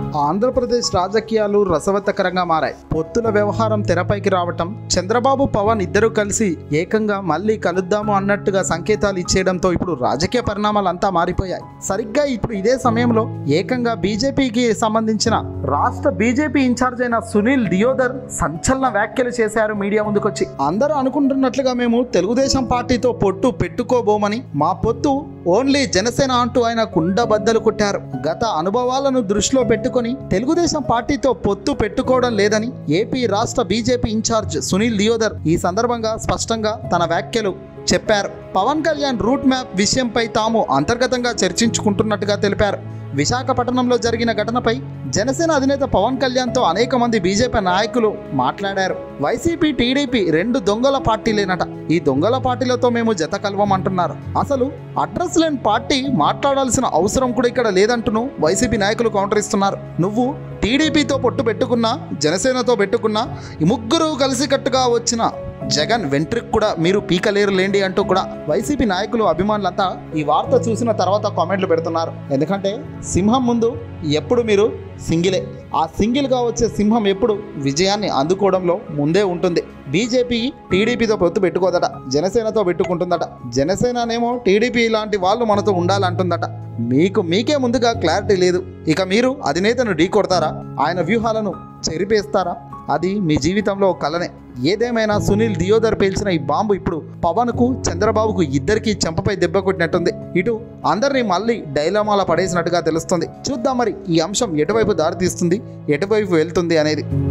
ఆంధ్రప్రదేశ్ రాజకీయాలు రసవత్తకరంగా మారాయి పొత్తుల వ్యవహారం తెరపైకి రావటం చంద్రబాబు పవన్ ఇద్దరు కలిసి ఏకంగా మళ్ళీ కలుద్దాము అన్నట్టుగా సంకేతాలు ఇచ్చేయడంతో ఇప్పుడు రాజకీయ పరిణామాలు అంతా మారిపోయాయి సరిగ్గా ఇప్పుడు ఇదే సమయంలో ఏకంగా బీజేపీకి సంబంధించిన రాష్ట్ర బీజేపీ ఇన్ఛార్జ్ అయిన సునీల్ దియోదర్ సంచలన వ్యాఖ్యలు చేశారు మీడియా ముందుకొచ్చి అందరూ అనుకుంటున్నట్లుగా మేము తెలుగుదేశం పార్టీతో పొట్టు పెట్టుకోబోమని మా పొత్తు ఓన్లీ జనసేన అంటూ ఆయన కుండబద్దలు కొట్టారు గత అనుభవాలను దృష్టిలో పెట్టుకొని తెలుగుదేశం పార్టీతో పొత్తు పెట్టుకోవడం లేదని ఏపీ రాష్ట్ర బీజేపీ ఇన్ఛార్జ్ సునీల్ దియోదర్ ఈ సందర్భంగా స్పష్టంగా తన వ్యాఖ్యలు చెప్పారు పవన్ కళ్యాణ్ రూట్ మ్యాప్ విషయంపై తాము అంతర్గతంగా చర్చించుకుంటున్నట్టుగా తెలిపారు విశాఖపట్నంలో జరిగిన ఘటనపై జనసేన అధినేత పవన్ కళ్యాణ్తో అనేక మంది బీజేపీ నాయకులు మాట్లాడారు వైసీపీ టీడీపీ రెండు దొంగల పార్టీలేనట ఈ దొంగల పార్టీలతో మేము జత కలవమంటున్నారు అసలు అడ్రస్ లేని పార్టీ మాట్లాడాల్సిన అవసరం కూడా ఇక్కడ లేదంటూను వైసీపీ నాయకులు కౌంటర్ ఇస్తున్నారు నువ్వు టీడీపీతో పొట్టు పెట్టుకున్నా జనసేనతో పెట్టుకున్నా ఈ ముగ్గురు కలిసికట్టుగా వచ్చిన జగన్ వెంట్రిక్ కూడా మీరు పీకలేరు లేండి అంటూ కూడా వైసీపీ నాయకులు అభిమానులంతా ఈ వార్త చూసిన తర్వాత కామెంట్లు పెడుతున్నారు ఎందుకంటే సింహం ముందు ఎప్పుడు మీరు సింగిలే ఆ సింగిల్గా వచ్చే సింహం ఎప్పుడు విజయాన్ని అందుకోవడంలో ముందే ఉంటుంది బీజేపీ టీడీపీతో పొత్తు పెట్టుకోదట జనసేనతో పెట్టుకుంటుందట జనసేననేమో టీడీపీ లాంటి వాళ్ళు మనతో ఉండాలంటుందట మీకు మీకే ముందుగా క్లారిటీ లేదు ఇక మీరు అధినేతను ఢీ కొడతారా ఆయన వ్యూహాలను చెరిపేస్తారా అది మీ జీవితంలో ఒక కలనే ఏదేమైనా సునీల్ దియోదర్ పేల్చిన ఈ బాంబు ఇప్పుడు పవన్కు చంద్రబాబుకు ఇద్దరికి చెంపపై దెబ్బ కొట్టినట్టుంది ఇటు అందరినీ మళ్ళీ డైలామాల పడేసినట్టుగా తెలుస్తుంది చూద్దాం మరి ఈ అంశం ఎటువైపు దారితీస్తుంది ఎటువైపు వెళ్తుంది అనేది